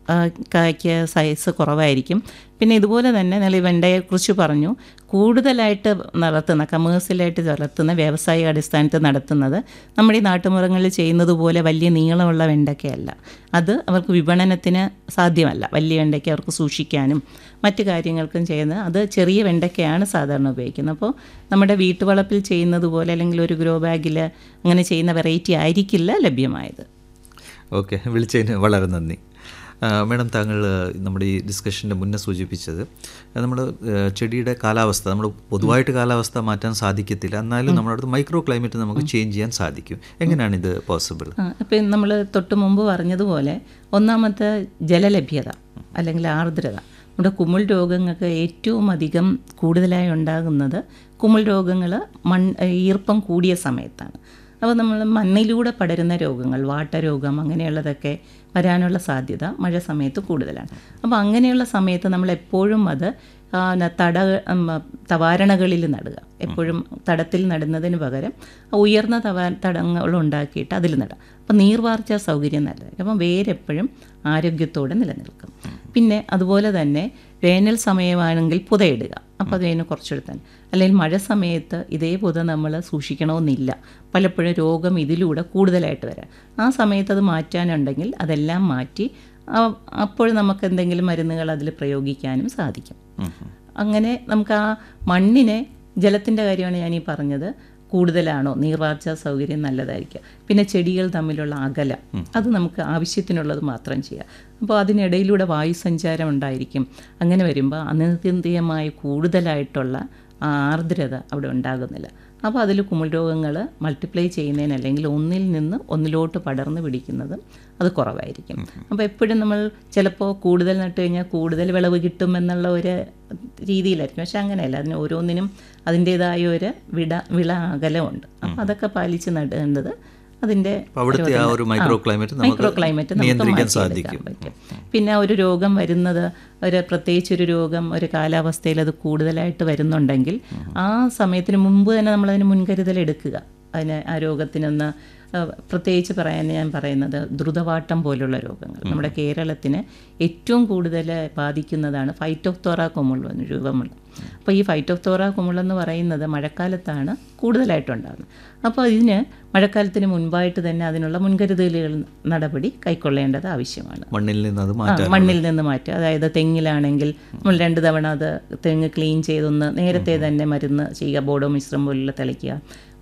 ആ, കായ്ക്ക് സൈസ് കുറവായിരിക്കും പിന്നെ ഇതുപോലെ തന്നെ നിങ്ങൾ ഈ വെണ്ടയെക്കുറിച്ച് പറഞ്ഞു കൂടുതലായിട്ട് നടത്തുന്ന കമേഴ്സ്യലായിട്ട് വളർത്തുന്ന വ്യാവസായിക അടിസ്ഥാനത്തിൽ നടത്തുന്നത് നമ്മുടെ ഈ നാട്ടുമുറങ്ങളിൽ ചെയ്യുന്നത് പോലെ വലിയ നീളമുള്ള വെണ്ടയ്ക്കയല്ല അത് അവർക്ക് വിപണനത്തിന് സാധ്യമല്ല വലിയ വെണ്ടയ്ക്ക അവർക്ക് സൂക്ഷിക്കാനും മറ്റു കാര്യങ്ങൾക്കും ചെയ്യുന്നത് അത് ചെറിയ വെണ്ടയ്ക്കയാണ് സാധാരണ ഉപയോഗിക്കുന്നത് അപ്പോൾ നമ്മുടെ വീട്ടുവളപ്പിൽ ചെയ്യുന്നത് പോലെ അല്ലെങ്കിൽ ഒരു ഗ്രോ ബാഗിൽ അങ്ങനെ ചെയ്യുന്ന വെറൈറ്റി ആയിരിക്കില്ല ലഭ്യമായത് ഓക്കെ വിളിച്ചതിന് വളരെ നന്ദി ആ, മാഡം താങ്കൾ ആ, നമ്മുടെ ഈ ഡിസ്കഷൻ്റെ മുന്നേ സൂചിപ്പിച്ചത് നമ്മൾ ചെടിയുടെ കാലാവസ്ഥ നമ്മൾ പൊതുവായിട്ട് കാലാവസ്ഥ മാറ്റാൻ സാധിക്കത്തില്ല എന്നാലും നമ്മുടെ അടുത്ത് മൈക്രോ ക്ലൈമറ്റ് നമുക്ക് ചേഞ്ച് ചെയ്യാൻ സാധിക്കും എങ്ങനെയാണ് ഇത് പോസിബിൾ ഇപ്പം നമ്മൾ തൊട്ട് മുമ്പ് പറഞ്ഞതുപോലെ ഒന്നാമത്തെ ജലലഭ്യത അല്ലെങ്കിൽ ആർദ്രത നമ്മുടെ കുമിൾ രോഗങ്ങൾക്ക് ഏറ്റവും അധികം കൂടുതലായി ഉണ്ടാകുന്നത് കുമിൾ രോഗങ്ങൾ മൺ ഈർപ്പം കൂടിയ സമയത്താണ് അപ്പോൾ നമ്മൾ മണ്ണിലൂടെ പടരുന്ന രോഗങ്ങൾ വാട്ടരോഗം അങ്ങനെയുള്ളതൊക്കെ വരാനുള്ള സാധ്യത മഴ സമയത്ത് കൂടുതലാണ് അപ്പോൾ അങ്ങനെയുള്ള സമയത്ത് നമ്മൾ എപ്പോഴും അത് ആ, ന- തട ഉം, തവാരണകളിൽ നടുക എപ്പോഴും തടത്തിൽ നടുന്നതിന് പകരം ഉയർന്ന തവാ തടങ്ങൾ ഉണ്ടാക്കിയിട്ട് അതിൽ നടുക അപ്പോൾ നീർവാർച്ച സൗകര്യം നല്ലതായിരിക്കും അപ്പം വേരെപ്പോഴും ആരോഗ്യത്തോടെ നിലനിൽക്കും പിന്നെ അതുപോലെ തന്നെ വേനൽ സമയമാണെങ്കിൽ പുതയിടുക അപ്പോൾ അത് വേനൽ കുറച്ചെടുത്താൽ അല്ലെങ്കിൽ മഴ സമയത്ത് ഇതേ പുത നമ്മൾ സൂക്ഷിക്കണമെന്നില്ല പലപ്പോഴും രോഗം ഇതിലൂടെ കൂടുതലായിട്ട് വരാം ആ സമയത്ത് അത് മാറ്റാനുണ്ടെങ്കിൽ അതെല്ലാം മാറ്റി ആ- അപ്പോൾ നമുക്ക് എന്തെങ്കിലും മരുന്നുകൾ അതിൽ പ്രയോഗിക്കാനും സാധിക്കും അങ്ങനെ നമുക്ക് ആ മണ്ണിനെ ജലത്തിൻ്റെ കാര്യമാണ് ഞാൻ ഈ പറഞ്ഞത് കൂടുതലാണോ നീർവാർച്ച സൗകര്യം നല്ലതായിരിക്കും പിന്നെ ചെടികൾ തമ്മിലുള്ള അകലം അത് നമുക്ക് ആവശ്യത്തിനുള്ളത് മാത്രം ചെയ്യാം അപ്പോൾ അതിനിടയിലൂടെ വായുസഞ്ചാരം ഉണ്ടായിരിക്കും അങ്ങനെ വരുമ്പോൾ അനിത്യന്തിയമായി കൂടുതലായിട്ടുള്ള ആ ആർദ്രത അവിടെ ഉണ്ടാകുന്നില്ല അപ്പോൾ അതിൽ കുമിൾ രോഗങ്ങൾ മൾട്ടിപ്ലൈ ചെയ്യുന്നതിന് അല്ലെങ്കിൽ ഒന്നിൽ നിന്ന് ഒന്നിലോട്ട് പടർന്ന് പിടിക്കുന്നതും അത് കുറവായിരിക്കും അപ്പോൾ എപ്പോഴും നമ്മൾ ചിലപ്പോൾ കൂടുതൽ നട്ട് കഴിഞ്ഞാൽ കൂടുതൽ വിളവ് കിട്ടുമെന്നുള്ള ഒരു രീതിയിലായിരിക്കും പക്ഷെ അങ്ങനെയല്ല അതിന് ഓരോന്നിനും അതിൻ്റേതായ ഒരു വിട വിള അകലമുണ്ട് അപ്പോൾ അതൊക്കെ പാലിച്ച് നടേണ്ടത് അതിൻ്റെ അപ്പോൾ അവിടുത്തെ ആ ഒരു മൈക്രോ ക്ലൈമറ്റ് നമുക്ക് മൈക്രോ ക്ലൈമറ്റ് നമുക്ക് നിയന്ത്രിക്കാൻ മാറ്റിയെടുക്കാൻ സാധിക്കും പറ്റും പിന്നെ ഒരു രോഗം വരുന്നത് ഒരു പ്രത്യേകിച്ച് ഒരു രോഗം ഒരു കാലാവസ്ഥയിൽ അത് കൂടുതലായിട്ട് വരുന്നുണ്ടെങ്കിൽ ആ സമയത്തിന് മുമ്പ് തന്നെ നമ്മളതിന് മുൻകരുതൽ എടുക്കുക അതിന് ആ രോഗത്തിനൊന്ന് ആ, പ്രത്യേകിച്ച് പറയാൻ ഞാൻ പറയുന്നത് ദ്രുതവാട്ടം പോലുള്ള രോഗങ്ങൾ നമ്മുടെ കേരളത്തിന് ഏറ്റവും കൂടുതൽ ബാധിക്കുന്നതാണ് ഫൈറ്റോഫ്തോറ കൊമുള്ള രൂപമുള്ള അപ്പോൾ ഈ ഫൈറ്റോഫ്തോറ കൊമുള്ള എന്ന് പറയുന്നത് മഴക്കാലത്താണ് കൂടുതലായിട്ടുണ്ടാകുന്നത് അപ്പോൾ ഇതിന് മഴക്കാലത്തിന് മുൻപായിട്ട് തന്നെ അതിനുള്ള മുൻകരുതലുകൾ നടപടി കൈക്കൊള്ളേണ്ടത് ആവശ്യമാണ് മണ്ണിൽ നിന്ന് അത് ആ, മാറ്റാൻ മണ്ണിൽ നിന്ന് മാറ്റുക അതായത് തെങ്ങിലാണെങ്കിൽ നമ്മൾ രണ്ട് തവണ അത് തെങ്ങ് ക്ലീൻ ചെയ്തൊന്ന് നേരത്തെ തന്നെ മരുന്ന് ചെയ്യുക ബോഡോ മിശ്രം പോലുള്ള തളിക്കുക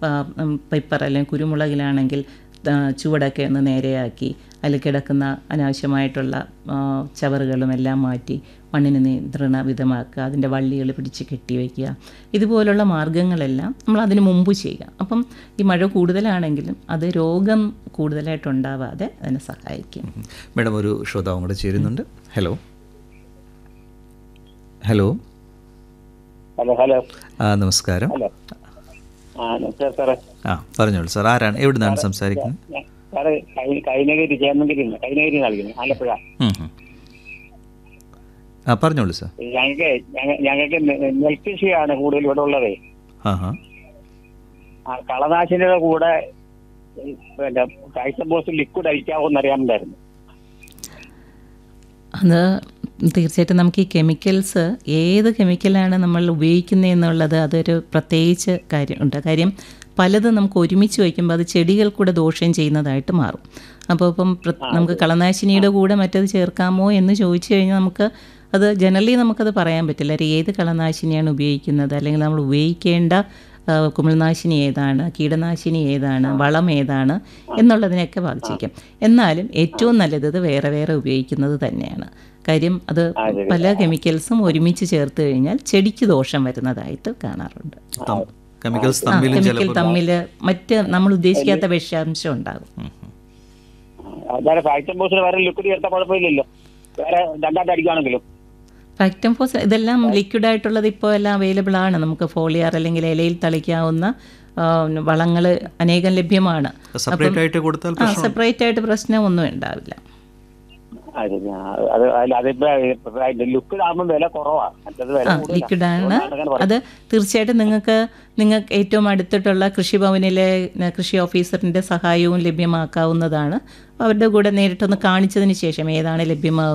പെപ്പർ അല്ലെങ്കിൽ കുരുമുളകിലാണെങ്കിൽ ആ, ചുവടൊക്കെ ഒന്ന് നേരെയാക്കി അതിൽ കിടക്കുന്ന അനാവശ്യമായിട്ടുള്ള ആ, ചവറുകളും എല്ലാം മാറ്റി മണ്ണിന് നിയന്ത്രണ വിധമാക്കുക അതിൻ്റെ വള്ളികൾ പിടിച്ച് കെട്ടി വയ്ക്കുക ഇതുപോലുള്ള മാർഗങ്ങളെല്ലാം നമ്മൾ അതിന് മുമ്പ് ചെയ്യുക അപ്പം ഈ മഴ കൂടുതലാണെങ്കിലും അത് രോഗം കൂടുതലായിട്ടുണ്ടാവാതെ അതിനെ സഹായിക്കും മാഡം ഒരു ശ്രോതാവും കൂടെ ചേരുന്നുണ്ട് ഹലോ ഹലോ ഹലോ ഹലോ ആ നമസ്കാരം ഹലോ ആ നമസ്കാരം സാറേ ആ പറഞ്ഞോളൂ സാർ ആരാണ് എവിടെ നിന്നാണ് സംസാരിക്കുന്നത് ഞാൻ- സാറ് കൈ- കൈനഗിരി ചേന്നഗിരി കൈനഗിരി നൽകുന്നു ആലപ്പുഴ ഉം, ഉം. ആ പറഞ്ഞോളൂ സാർ ഞങ്ങൾക്ക് ഞങ്ങ- ഞങ്ങൾക്ക് നെ- നെൽകൃഷിയാണ് കൂടുതൽ ഇവിടെ ഉള്ളത് ആ ഹാ ആ കളനാശിനിയുടെ കൂടെ ഈ പിന്നെ കാഴ്ചബോസ് ലിക്വിഡ് അടിക്കാവോന്ന് അറിയാമുണ്ടായിരുന്നു അത് തീർച്ചയായിട്ടും നമുക്ക് ഈ കെമിക്കൽസ് ഏത് കെമിക്കലാണ് നമ്മൾ ഉപയോഗിക്കുന്നത് എന്നുള്ളത് അതൊരു പ്രത്യേകിച്ച് കാര്യമുണ്ട് കാര്യം പലതും നമുക്ക് ഒരുമിച്ച് വയ്ക്കുമ്പോൾ അത് ചെടികൾ കൂടെ ദോഷം ചെയ്യുന്നതായിട്ട് മാറും അപ്പോൾ ഇപ്പം പ്ര- നമുക്ക് കളനാശിനിയുടെ കൂടെ മറ്റത് ചേർക്കാമോ എന്ന് ചോദിച്ചു കഴിഞ്ഞാൽ നമുക്ക് അത് ജനറലി നമുക്കത് പറയാൻ പറ്റില്ല ഒരു ഏത് കളനാശിനിയാണ് ഉപയോഗിക്കുന്നത് അല്ലെങ്കിൽ നമ്മൾ ഉപയോഗിക്കേണ്ട ആ, കുമിൾനാശിനി ഏതാണ് കീടനാശിനി ഏതാണ് വളം ഏതാണ് എന്നുള്ളതിനെയൊക്കെ ബാധിച്ചിരിക്കും എന്നാലും ഏറ്റവും നല്ലത് ഇത് വേറെ വേറെ ഉപയോഗിക്കുന്നത് തന്നെയാണ് കാര്യം അത് പല കെമിക്കൽസും ഒരുമിച്ച് ചേർത്ത് കഴിഞ്ഞാൽ ചെടിക്ക് ദോഷം വരുന്നതായിട്ട് കാണാറുണ്ട് കെമിക്കൽസ് ആ തമ്മിലും കെമിക്കൽ ചിലപ്പോൾ തമ്മിൽ മറ്റ് നമ്മൾ ഉദ്ദേശിക്കാത്ത വിഷാംശം ഉണ്ടാകും വേറെ കാഴ്ചബോസിന് വേറെ ലിക്വിഡ് ചേർത്താൽ കുഴപ്പമില്ലല്ലോ വേറെ രണ്ടാമത്തെ അടിക്കുകയാണെങ്കിലും ഫാക്ടംഫോസ് ഇതെല്ലാം ലിക്വിഡ് ആയിട്ടുള്ളത് ഇപ്പോൾ എല്ലാം അവൈലബിൾ ആണ് നമുക്ക് ഫോളിയാർ അല്ലെങ്കിൽ ഇലയിൽ തളിക്കാവുന്ന വളങ്ങൾ അനേകം ലഭ്യമാണ് സെപ്പറേറ്റ് ആയിട്ട് കൊടുത്താൽ ആ സെപ്പറേറ്റ് ആയിട്ട് പ്രശ്നമൊന്നും ഉണ്ടാവില്ല അത് ഞാൻ- അത് അല്ല അതിപ്പോ ലിക്വിഡ് ആകുമ്പോൾ വില കുറവാണ് മറ്റത് വില കൂടുതലാ. ലിക്വിഡാണ് അതുകൊണ്ടാണ് അങ്ങനെ പറയുന്നത്. അത് തീർച്ചയായിട്ടും നിങ്ങൾക്ക് നിങ്ങൾക്ക് ഏറ്റവും അടുത്തിട്ടുള്ള കൃഷിഭവനിലെ ന- കൃഷി ഓഫീസറിൻ്റെ സഹായവും ലഭ്യമാക്കാവുന്നതാണ് അവരുടെ കൂടെ നേരിട്ടൊന്ന് കാണിച്ചതിന് ശേഷം ഏതാണ് ലഭ്യമാകുന്നത്